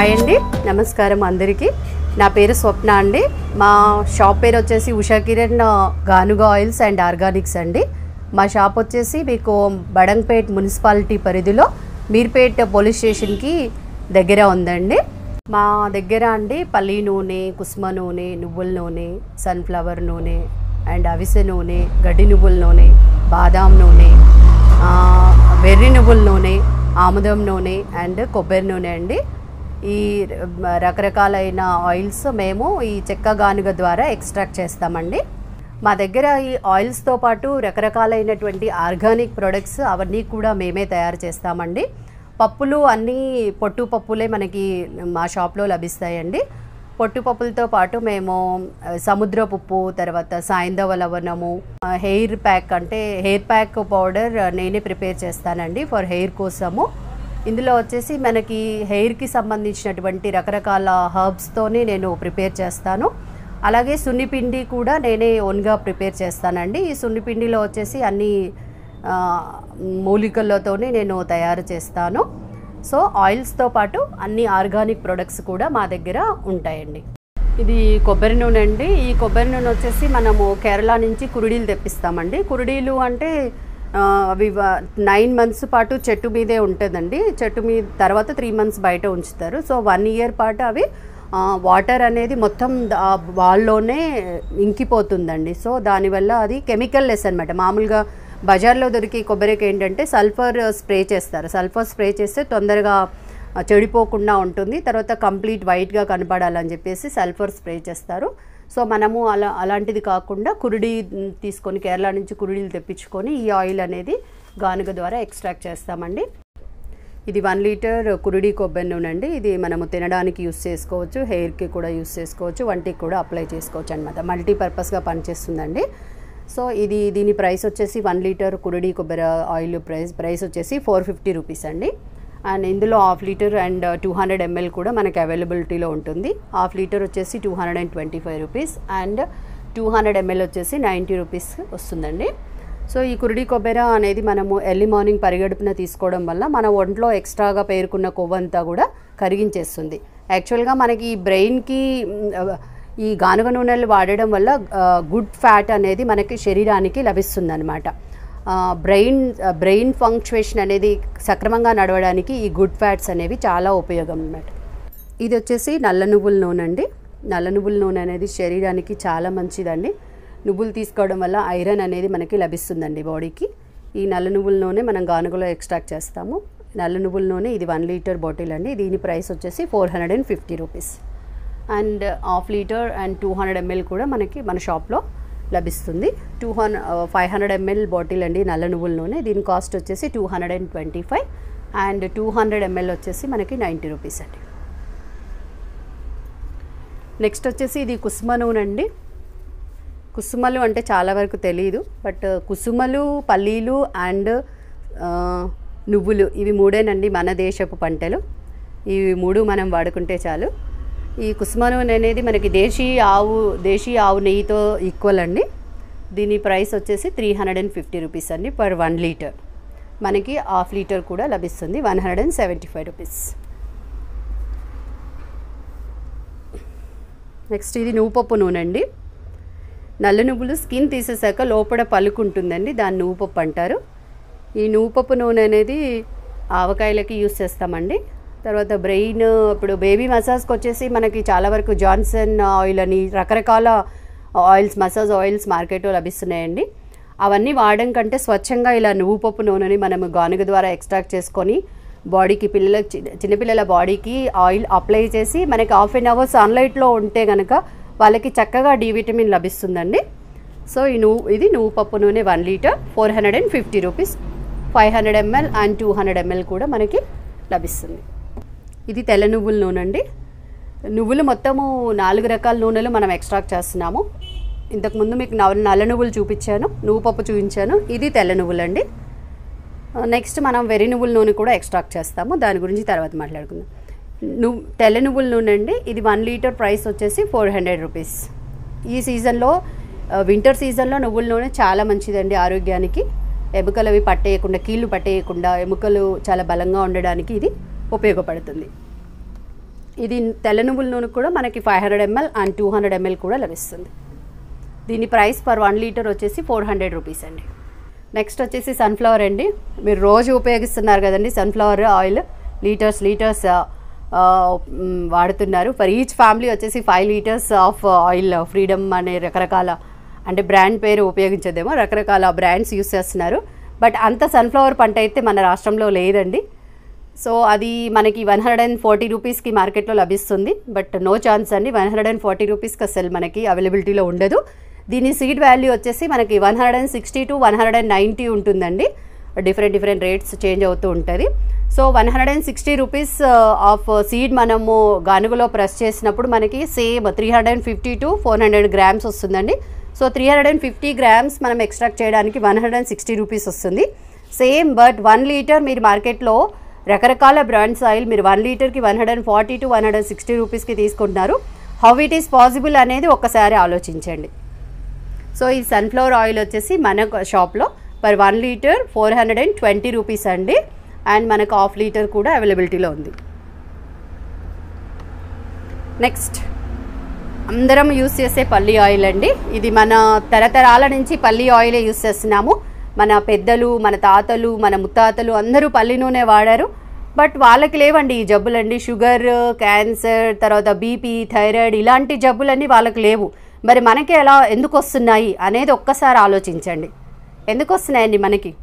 hi అండి నమస్కారం అందరికీ నా పేరు స్వప్న అండి మా షాప్ పేరు వచ్చేసి ఉషా కిరణ్ గానుగా ఆయిల్స్ అండ్ ఆర్గానిక్స్ అండి మా షాప్ వచ్చేసి మీకు బడంగ్పేట్ మున్సిపాలిటీ పరిధిలో మీర్పేట్ పోలీస్ స్టేషన్కి దగ్గర ఉందండి మా దగ్గర అండి పల్లి నూనె కుస్మ నూనె నువ్వుల నూనె సన్ఫ్లవర్ నూనె అండ్ అవిసె నూనె గడ్డి నువ్వుల నూనె బాదాం నూనె ఆ, వెర్రి నువ్వుల నూనె ఆముదం నూనె అండ్ కొబ్బరి నూనె అండి ఈ ర- రకరకాలైన ఆయిల్స్ మేము ఈ చెక్క గానుగ ద్వారా ఎక్స్ట్రాక్ట్ చేస్తామండి మా దగ్గర ఈ ఆయిల్స్తో పాటు రకరకాలైనటువంటి ఆర్గానిక్ ప్రొడక్ట్స్ అవన్నీ కూడా మేమే తయారు చేస్తామండి పప్పులు అన్నీ పొట్టు పప్పులే మనకి మా షాప్లో లభిస్తాయండి పొట్టు పప్పులతో పాటు మేము ఆ, సముద్రపు ఉప్పు తర్వాత సాయంధవ లవణము ఆ, హెయిర్ ప్యాక్ అంటే హెయిర్ ప్యాక్ పౌడర్ ఆ, నేనే ప్రిపేర్ చేస్తానండి ఫర్ హెయిర్ కోసము ఇందులో వచ్చేసి మనకి హెయిర్కి సంబంధించినటువంటి రకరకాల హర్బ్స్తోనే నేను ప్రిపేర్ చేస్తాను అలాగే సున్నిపిండి కూడా నేనే ఓన్గా ప్రిపేర్ చేస్తానండి ఈ సున్నిపిండిలో వచ్చేసి అన్ని ఆ, మూలికలతోనే నేను తయారు చేస్తాను సో ఆయిల్స్తో పాటు అన్ని ఆర్గానిక్ ప్రొడక్ట్స్ కూడా మా దగ్గర ఉంటాయండి ఇది కొబ్బరి నూనె అండి ఈ కొబ్బరి నూనె వచ్చేసి మనము కేరళ నుంచి కురుడీలు తెప్పిస్తామండి కురుడీలు అంటే ఆ, అవి నైన్ మంత్స్ పాటు చెట్టు మీదే ఉంటుందండి చెట్టు మీద తర్వాత త్రీ మంత్స్ బయట ఉంచుతారు సో వన్ ఇయర్ పాటు అవి వాటర్ అనేది మొత్తం ఆ వాళ్ళలోనే ఇంకిపోతుందండి సో దానివల్ల అది కెమికల్ లెస్ అనమాట మామూలుగా బజార్లో దొరికే కొబ్బరికి ఏంటంటే సల్ఫర్ స్ప్రే చేస్తారు సల్ఫర్ స్ప్రే చేస్తే తొందరగా ఆ, చెడిపోకుండా ఉంటుంది తర్వాత కంప్లీట్ వైట్గా కనపడాలని చెప్పేసి సల్ఫర్ స్ప్రే చేస్తారు సో మనము అలా అలాంటిది కాకుండా కురుడి మ్, తీసుకొని కేరళ నుంచి కురుడీలు తెప్పించుకొని ఈ ఆయిల్ అనేది గానుగ ద్వారా ఎక్స్ట్రాక్ట్ చేస్తామండి ఇది వన్ లీటర్ కురుడి కొబ్బరి నూనె అండి ఇది మనము తినడానికి యూస్ చేసుకోవచ్చు హెయిర్కి కూడా యూస్ చేసుకోవచ్చు వంటికి కూడా అప్లై చేసుకోవచ్చు అనమాట మల్టీపర్పస్గా పనిచేస్తుందండి సో ఇది దీని ప్రైస్ వచ్చేసి వన్ లీటర్ కురుడి కొబ్బరి ఆయిల్ ప్రైస్ ప్రైస్ వచ్చేసి ఫోర్ ఫిఫ్టీ రూపీస్ అండి అండ్ ఇందులో half litre and two hundred ML కూడా మనకి అవైలబిలిటీలో ఉంటుంది హాఫ్ లీటర్ వచ్చేసి two hundred and twenty five rupees and two hundred ML వచ్చేసి నైంటీ రూపీస్ వస్తుందండి సో ఈ కురుడి కొబ్బరి అనేది మనము ఎర్లీ మార్నింగ్ పరిగడుపున తీసుకోవడం వల్ల మన ఒంట్లో ఎక్స్ట్రాగా పేరుకున్న కొవ్వంతా కూడా కరిగించేస్తుంది యాక్చువల్గా మనకి ఈ బ్రెయిన్కి మ్, ఈ గానుగ నూనెలు వాడడం వల్ల గుడ్ ఫ్యాట్ అనేది మనకి శరీరానికి లభిస్తుంది అనమాట బ్రెయిన్ బ్రెయిన్ ఫంక్చువేషన్ అనేది సక్రమంగా నడవడానికి ఈ గుడ్ ఫ్యాట్స్ అనేవి చాలా ఉపయోగం అన్నమాట ఇది వచ్చేసి నల్ల నువ్వుల నూనె అండి నల్ల నువ్వుల నూనె అనేది శరీరానికి చాలా మంచిదండి నువ్వులు తీసుకోవడం వల్ల ఐరన్ అనేది మనకి లభిస్తుందండి బాడీకి ఈ నల్ల నువ్వుల నూనె మనం గానుగలో ఎక్స్ట్రాక్ట్ చేస్తాము నల్ల నువ్వుల నూనె ఇది వన్ లీటర్ బాటిల్ అండి దీని ప్రైస్ వచ్చేసి four hundred and fifty rupees and half litre and two hundred ML కూడా మనకి మన షాప్లో లభిస్తుంది two hundred five hundred ML bottle అండి నల్ల నువ్వుల నూనె దీని కాస్ట్ వచ్చేసి two hundred and twenty five and two hundred ML వచ్చేసి మనకి నైంటీ రూపీస్ అండి నెక్స్ట్ వచ్చేసి ఇది కుసుమ నూనె అండి కుసుమలు అంటే చాలా వరకు తెలియదు బట్ కుసుమలు పల్లీలు అండ్ ఆ, నువ్వులు ఇవి మూడేనండి మన దేశపు పంటలు ఇవి మూడు మనం వాడుకుంటే చాలు ఈ కుసుమ నూనె అనేది మనకి దేశీ ఆవు దేశీ ఆవు నెయ్యితో ఈక్వల్ అండి దీని ప్రైస్ వచ్చేసి three hundred and fifty rupees అండి పర్ వన్ లీటర్ మనకి హాఫ్ లీటర్ కూడా లభిస్తుంది one hundred and seventy five rupees next ఇది నువ్వుపప్పు నూనె అండి నల్ల నువ్వులు స్కిన్ తీసేసాక లోపల పలుకు ఉంటుందండి దాన్ని నువ్వుపప్పు అంటారు ఈ నువ్వుపప్పు నూనె అనేది ఆవకాయలకి యూస్ చేస్తామండి తర్వాత బ్రెయిన్ ఇప్పుడు బేబీ మసాజ్కి వచ్చేసి మనకి చాలా వరకు జాన్సన్ ఆయిల్ అని రకరకాల ఆయిల్స్ మసాజ్ ఆయిల్స్ మార్కెట్లో లభిస్తున్నాయండి అవన్నీ వాడడం కంటే స్వచ్ఛంగా ఇలా నువ్వుపప్పు నూనెని మనము గానుగ ద్వారా ఎక్స్ట్రాక్ట్ చేసుకొని బాడీకి పిల్లల చిన్న- చిన్నపిల్లల బాడీకి ఆయిల్ అప్లై చేసి మనకి హాఫ్ అన్ అవర్ సన్లైట్లో ఉంటే కనుక వాళ్ళకి చక్కగా డి విటమిన్ లభిస్తుందండి సో ఈ నువ్వు ఇది నువ్వు పప్పు నూనె one litre four hundred and fifty rupees five hundred ML and two hundred ML కూడా మనకి లభిస్తుంది ఇది తెల్ల నువ్వుల నూనె అండి నువ్వులు మొత్తము నాలుగు రకాల నూనెలు మనం ఎక్స్ట్రాక్ట్ చేస్తున్నాము ఇంతకుముందు మీకు నవ- నల్ల నువ్వులు చూపించాను నువ్వు పప్పు చూపించాను ఇది తెల్ల నువ్వులు అండి నెక్స్ట్ మనం వెర్రి నువ్వుల నూనె కూడా ఎక్స్ట్రాక్ట్ చేస్తాము దాని గురించి తర్వాత మాట్లాడుకుందాం నువ్వు తెల్ల నువ్వుల నూనె అండి ఇది వన్ లీటర్ ప్రైస్ వచ్చేసి ఫోర్ హండ్రెడ్ రూపీస్ ఈ సీజన్లో వింటర్ సీజన్లో నువ్వుల నూనె చాలా మంచిదండి ఆరోగ్యానికి ఎముకలు అవి పట్టేయకుండా కీళ్ళు పట్టేయకుండా ఎముకలు చాలా బలంగా ఉండడానికి ఇది ఉపయోగపడుతుంది ఇది తెల్ల నువ్వుల నూనె కూడా మనకి five hundred ML and two hundred ML కూడా లభిస్తుంది దీని ప్రైస్ పర్ వన్ లీటర్ వచ్చేసి ఫోర్ హండ్రెడ్ రూపీస్ అండి నెక్స్ట్ వచ్చేసి సన్ఫ్లవర్ అండి మీరు రోజు ఉపయోగిస్తున్నారు కదండి సన్ఫ్లవర్ ఆయిల్ లీటర్స్ లీటర్స్ వాడుతున్నారు ఫర్ ఈచ్ ఫ్యామిలీ వచ్చేసి five litres of oil freedom అనే రకరకాల అంటే బ్రాండ్ పేరు ఉపయోగించదేమో రకరకాల బ్రాండ్స్ యూస్ చేస్తున్నారు బట్ అంత సన్ఫ్లవర్ పంట అయితే మన రాష్ట్రంలో లేదండి సో అది మనకి వన్ హండ్రెడ్ అండ్ ఫార్టీ రూపీస్కి మార్కెట్లో లభిస్తుంది బట్ నో ఛాన్స్ అండి వన్ హండ్రెడ్ అండ్ ఫార్టీ రూపీస్కి అసలు మనకి అవైలబిలిటీలో ఉండదు దీని సీడ్ వాల్యూ వచ్చేసి మనకి one hundred and sixty to one hundred and ninety ఉంటుందండి డిఫరెంట్ డిఫరెంట్ రేట్స్ చేంజ్ అవుతూ ఉంటుంది so one hundred and sixty rupees of seed మనము గానుగలో ప్రెస్ చేసినప్పుడు మనకి same three hundred and fifty to four hundred grams వస్తుందండి so three hundred and fifty grams మనం extract చేయడానికి one hundred and sixty rupees వస్తుంది సేమ్ బట్ వన్ లీటర్ మీరు మార్కెట్లో రకరకాల బ్రాండ్స్ ఆయిల్ మీరు వన్ లీటర్కి one hundred and forty to one hundred sixty రూపీస్కి తీసుకుంటున్నారు హౌ ఇట్ ఈస్ పాసిబుల్ అనేది ఒక్కసారి ఆలోచించండి సో ఈ సన్ఫ్లవర్ ఆయిల్ వచ్చేసి మన షాప్లో per one litre four hundred and twenty rupees అండి అండ్ మనకు హాఫ్ లీటర్ కూడా అవైలబిలిటీలో ఉంది నెక్స్ట్ అందరం యూస్ చేసే పల్లి ఆయిల్ అండి ఇది మన తరతరాల నుంచి పల్లి ఆయిలే యూస్ చేస్తున్నాము మన పెద్దలు మన తాతలు మన ముత్తాతలు అందరూ పల్లి నూనె వాడారు బట్ వాళ్ళకి లేవండి ఈ జబ్బులండి షుగర్ క్యాన్సర్ తర్వాత బీపీ థైరాయిడ్ ఇలాంటి జబ్బులన్నీ వాళ్ళకి లేవు మరి మనకి ఎలా ఎందుకు వస్తున్నాయి అనేది ఒక్కసారి ఆలోచించండి ఎందుకు వస్తున్నాయండి మనకి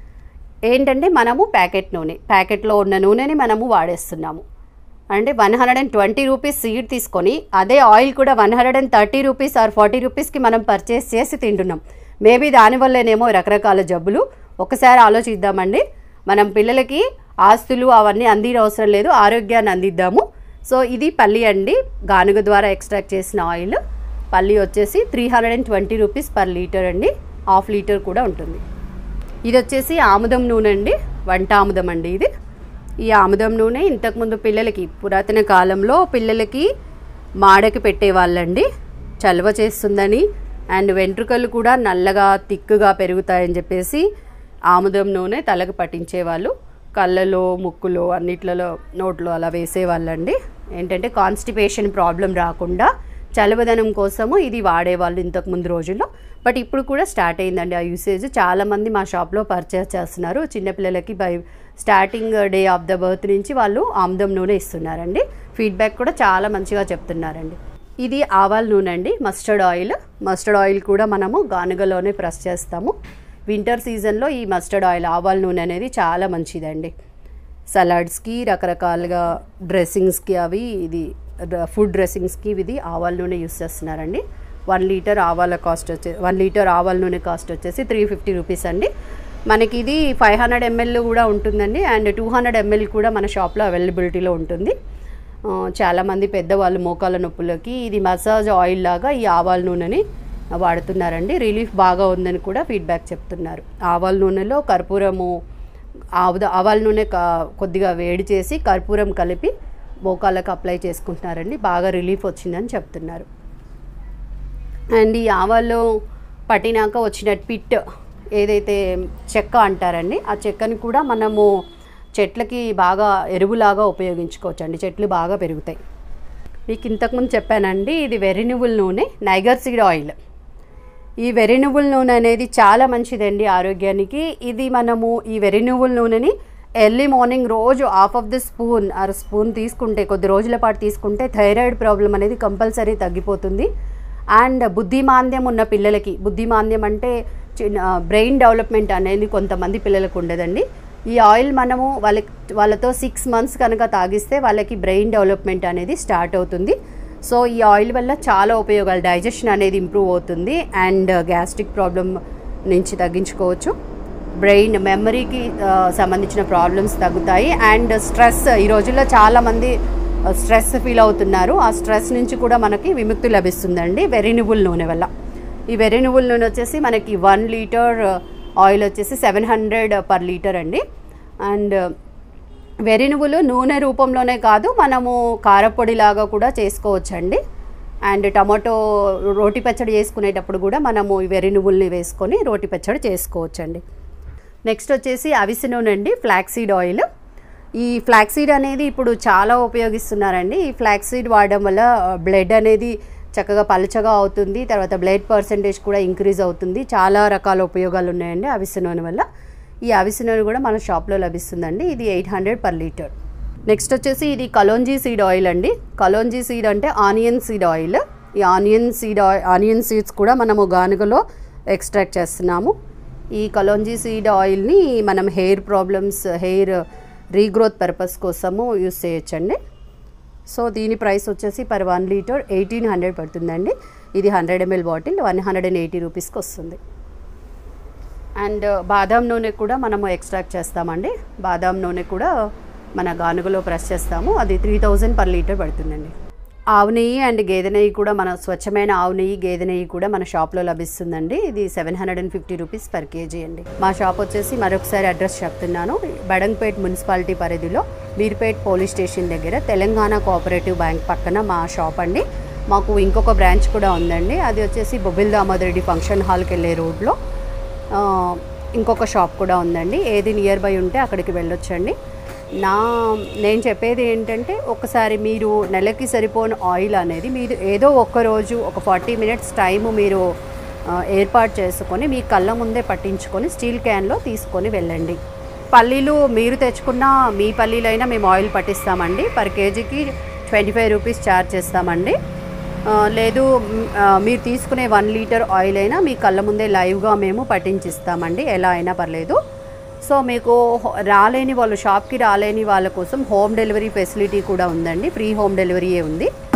ఏంటంటే మనము ప్యాకెట్ నూనె ప్యాకెట్లో ఉన్న నూనెని మనము వాడేస్తున్నాము అంటే one hundred and twenty rupees seed తీసుకొని అదే ఆయిల్ కూడా one hundred and thirty rupees or forty రూపీస్కి మనం పర్చేస్ చేసి తింటున్నాం మేబీ దానివల్లనేమో రకరకాల జబ్బులు ఒకసారి ఆలోచిద్దామండి మనం పిల్లలకి ఆస్తులు అవన్నీ అంది అవసరం లేదు ఆరోగ్యాన్ని అందిద్దాము సో ఇది పల్లి అండి గానుగ ద్వారా ఎక్స్ట్రాక్ట్ చేసిన ఆయిల్ పల్లి వచ్చేసి three hundred and twenty rupees per litre అండి హాఫ్ లీటర్ కూడా ఉంటుంది ఇది వచ్చేసి ఆముదం నూనె అండి వంట ఆముదం అండి ఇది ఈ ఆముదం నూనె ఇంతకుముందు పిల్లలకి పురాతన కాలంలో పిల్లలకి మాడకి పెట్టేవాళ్ళండి చలవ చేస్తుందని అండ్ వెంట్రుకలు కూడా నల్లగా తిక్కుగా పెరుగుతాయని చెప్పేసి ఆముదం నూనె తలకు పట్టించేవాళ్ళు కళ్ళలో ముక్కులో అన్నిట్లలో నోట్లో అలా వేసేవాళ్ళండి ఏంటంటే కాన్స్టిపేషన్ ప్రాబ్లం రాకుండా చలవదనం కోసము ఇది వాడేవాళ్ళు ఇంతకు ముందు రోజుల్లో బట్ ఇప్పుడు కూడా స్టార్ట్ అయిందండి ఆ యూసేజ్ చాలామంది మా షాప్లో పర్చేస్ చేస్తున్నారు చిన్నపిల్లలకి by starting day of the birth నుంచి వాళ్ళు ఆముదం నూనె ఇస్తున్నారండి ఫీడ్బ్యాక్ కూడా చాలా మంచిగా చెప్తున్నారండి ఇది ఆవాల నూనె అండి మస్టర్డ్ ఆయిల్ మస్టర్డ్ ఆయిల్ కూడా మనము గానుగలోనే ప్రెస్ చేస్తాము వింటర్ సీజన్లో ఈ మస్టర్డ్ ఆయిల్ ఆవాల నూనె అనేది చాలా మంచిదండి సలాడ్స్కి రకరకాలుగా డ్రెస్సింగ్స్కి అవి ఇది ర- ఫుడ్ డ్రెస్సింగ్స్కి ఇది ఆవాల నూనె యూస్ చేస్తున్నారండి వన్ లీటర్ ఆవాల కాస్ట్ వచ్చే వన్ లీటర్ ఆవాల నూనె కాస్ట్ వచ్చేసి త్రీ ఫిఫ్టీ రూపీస్ అండి మనకి ఇది ఫైవ్ హండ్రెడ్ ఎంఎల్ కూడా ఉంటుందండి అండ్ టూ హండ్రెడ్ ఎంఎల్ కూడా మన షాప్లో అవైలబిలిటీలో ఉంటుంది ఆ, చాలామంది పెద్దవాళ్ళు మోకాల నొప్పులకి ఇది మసాజ్ ఆయిల్ లాగా ఈ ఆవాల నూనెని వాడుతున్నారండి రిలీఫ్ బాగా ఉందని కూడా ఫీడ్బ్యాక్ చెప్తున్నారు ఆవాల నూనెలో కర్పూరము ఆవుద ఆవాల నూనె క- కొద్దిగా వేడి చేసి కర్పూరం కలిపి మోకాళ్ళకు అప్లై చేసుకుంటున్నారండి బాగా రిలీఫ్ వచ్చిందని చెప్తున్నారు అండ్ ఈ ఆవాల్లో పట్టినాక వచ్చిన పిట్ ఏదైతే చెక్క అంటారండి ఆ చెక్కని కూడా మనము చెట్లకి బాగా ఎరువులాగా ఉపయోగించుకోవచ్చు అండి చెట్లు బాగా పెరుగుతాయి మీకు ఇంతకుముందు చెప్పానండి ఇది వెర్రి నువ్వుల నూనె నైగర్ సీడ్ ఆయిల్ ఈ వెర్రి నువ్వుల నూనె అనేది చాలా మంచిదండి ఆరోగ్యానికి ఇది మనము ఈ వెర్రి నువ్వుల నూనెని ఎర్లీ మార్నింగ్ రోజు half of the spoon or spoon తీసుకుంటే కొద్ది రోజుల పాటు తీసుకుంటే థైరాయిడ్ ప్రాబ్లం అనేది కంపల్సరీ తగ్గిపోతుంది అండ్ బుద్ధిమాంద్యం ఉన్న పిల్లలకి బుద్ధిమాంద్యం అంటే చిన్న బ్రెయిన్ డెవలప్మెంట్ అనేది కొంతమంది పిల్లలకు ఉండదండి ఈ ఆయిల్ మనము వాళ్ళకి వాళ్ళతో సిక్స్ మంత్స్ కనుక తాగిస్తే వాళ్ళకి బ్రెయిన్ డెవలప్మెంట్ అనేది స్టార్ట్ అవుతుంది సో ఈ ఆయిల్ వల్ల చాలా ఉపయోగాలు డైజెషన్ అనేది ఇంప్రూవ్ అవుతుంది అండ్ గ్యాస్ట్రిక్ ప్రాబ్లం నుంచి తగ్గించుకోవచ్చు బ్రెయిన్ మెమరీకి సంబంధించిన ప్రాబ్లమ్స్ తగ్గుతాయి అండ్ స్ట్రెస్ ఈ రోజుల్లో చాలామంది స్ట్రెస్ ఫీల్ అవుతున్నారు ఆ స్ట్రెస్ నుంచి కూడా మనకి విముక్తి లభిస్తుందండి వెరినుబుల్ నూనె వల్ల ఈ వెరినుబుల్ నూనె వచ్చేసి మనకి వన్ లీటర్ ఆయిల్ వచ్చేసి సెవెన్ హండ్రెడ్ పర్ లీటర్ అండి అండ్ వెర్రి నువ్వులు నూనె రూపంలోనే కాదు మనము కారపొడి లాగా కూడా చేసుకోవచ్చండి అండ్ టమాటో రోటి పచ్చడి చేసుకునేటప్పుడు కూడా మనము ఈ వెర్రి నువ్వుల్ని వేసుకొని రోటి పచ్చడి చేసుకోవచ్చండి నెక్స్ట్ వచ్చేసి అవిసె నూనె అండి ఫ్లాక్సీడ్ ఆయిల్ ఈ ఫ్లాక్సీడ్ అనేది ఇప్పుడు చాలా ఉపయోగిస్తున్నారండి ఈ ఫ్లాక్సీడ్ వాడడం వల్ల బ్లడ్ అనేది చక్కగా పలుచగా అవుతుంది తర్వాత బ్లడ్ పర్సంటేజ్ కూడా ఇంక్రీజ్ అవుతుంది చాలా రకాల ఉపయోగాలు ఉన్నాయండి అవిసె నూనె వల్ల ఈ అవిసె నూనె కూడా మన షాప్లో లభిస్తుందండి ఇది eight hundred per litre next వచ్చేసి ఇది కలోంజీ సీడ్ ఆయిల్ అండి కలోంజీ సీడ్ అంటే ఆనియన్ సీడ్ ఆయిల్ ఈ onion seed oil onion seeds కూడా మనము గానుగలో ఎక్స్ట్రాక్ట్ చేస్తున్నాము ఈ కలోంజీ సీడ్ ఆయిల్ని మనం hair problems hair regrowth purpose కోసము యూస్ చేయొచ్చండి సో దీని ప్రైస్ వచ్చేసి per one litre eighteen hundred పడుతుందండి ఇది hundred ML bottle one hundred and eighty రూపీస్కి వస్తుంది అండ్ బాదాం నూనె కూడా మనము ఎక్స్ట్రాక్ట్ చేస్తామండి బాదాం నూనె కూడా మన గానుగలో ప్రెస్ చేస్తాము అది త్రీ థౌజండ్ పర్ లీటర్ పడుతుందండి ఆవు నెయ్యి అండ్ గేదె నెయ్యి కూడా మన స్వచ్ఛమైన ఆవు నెయ్యి గేదె నెయ్యి కూడా మన షాప్లో లభిస్తుందండి ఇది seven hundred and fifty rupees per KG అండి మా షాప్ వచ్చేసి మరొకసారి అడ్రస్ చెప్తున్నాను బడంగ్పేట్ మున్సిపాలిటీ పరిధిలో బీర్పేట్ పోలీస్ స్టేషన్ దగ్గర తెలంగాణ కోఆపరేటివ్ బ్యాంక్ పక్కన మా షాప్ అండి మాకు ఇంకొక బ్రాంచ్ కూడా ఉందండి అది వచ్చేసి బొబిల్ దామోదర్ రెడ్డి ఫంక్షన్ హాల్కి వెళ్ళే రోడ్లో ఆ, ఇంకొక షాప్ కూడా ఉందండి ఏది నియర్ బై ఉంటే అక్కడికి వెళ్ళొచ్చండి నా నేను చెప్పేది ఏంటంటే ఒకసారి మీరు నెలకి సరిపోని ఆయిల్ అనేది మీరు ఏదో ఒక్క రోజు ఒక ఫార్టీ మినిట్స్ టైము మీరు ఆ, ఏర్పాటు చేసుకొని మీ కళ్ళ ముందే పట్టించుకొని స్టీల్ క్యాన్లో తీసుకొని వెళ్ళండి పల్లీలు మీరు తెచ్చుకున్న మీ పల్లీలైనా మేము ఆయిల్ పట్టిస్తామండి పర్ కేజీకి ట్వంటీ ఫైవ్ రూపీస్ ఛార్జ్ చేస్తామండి ఆ, లేదు మ్, ఆ, మీరు తీసుకునే వన్ లీటర్ ఆయిల్ అయినా మీ కళ్ళ ముందే లైవ్గా మేము పట్టించిస్తామండి ఎలా అయినా పర్లేదు సో మీకు హో- రాలేని వాళ్ళు షాప్కి రాలేని వాళ్ళ కోసం హోమ్ డెలివరీ ఫెసిలిటీ కూడా ఉందండి ఫ్రీ హోమ్ డెలివరీయే ఉంది